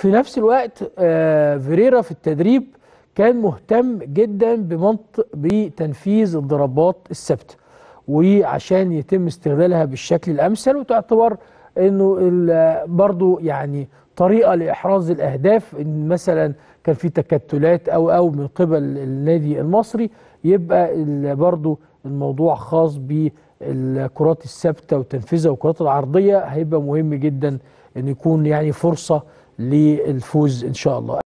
في نفس الوقت آه، فيريرا في التدريب كان مهتم جدا بمنطق بتنفيذ الضربات الثابته وعشان يتم استغلالها بالشكل الامثل وتعتبر انه ال- برضو يعني طريقه لاحراز الاهداف ان مثلا كان في تكتلات او او من قبل النادي المصري يبقى ال- برضو الموضوع خاص بالكرات الثابته وتنفيذها والكرات العرضيه هيبقى مهم جدا ان يكون يعني فرصه للفوز ان شاء الله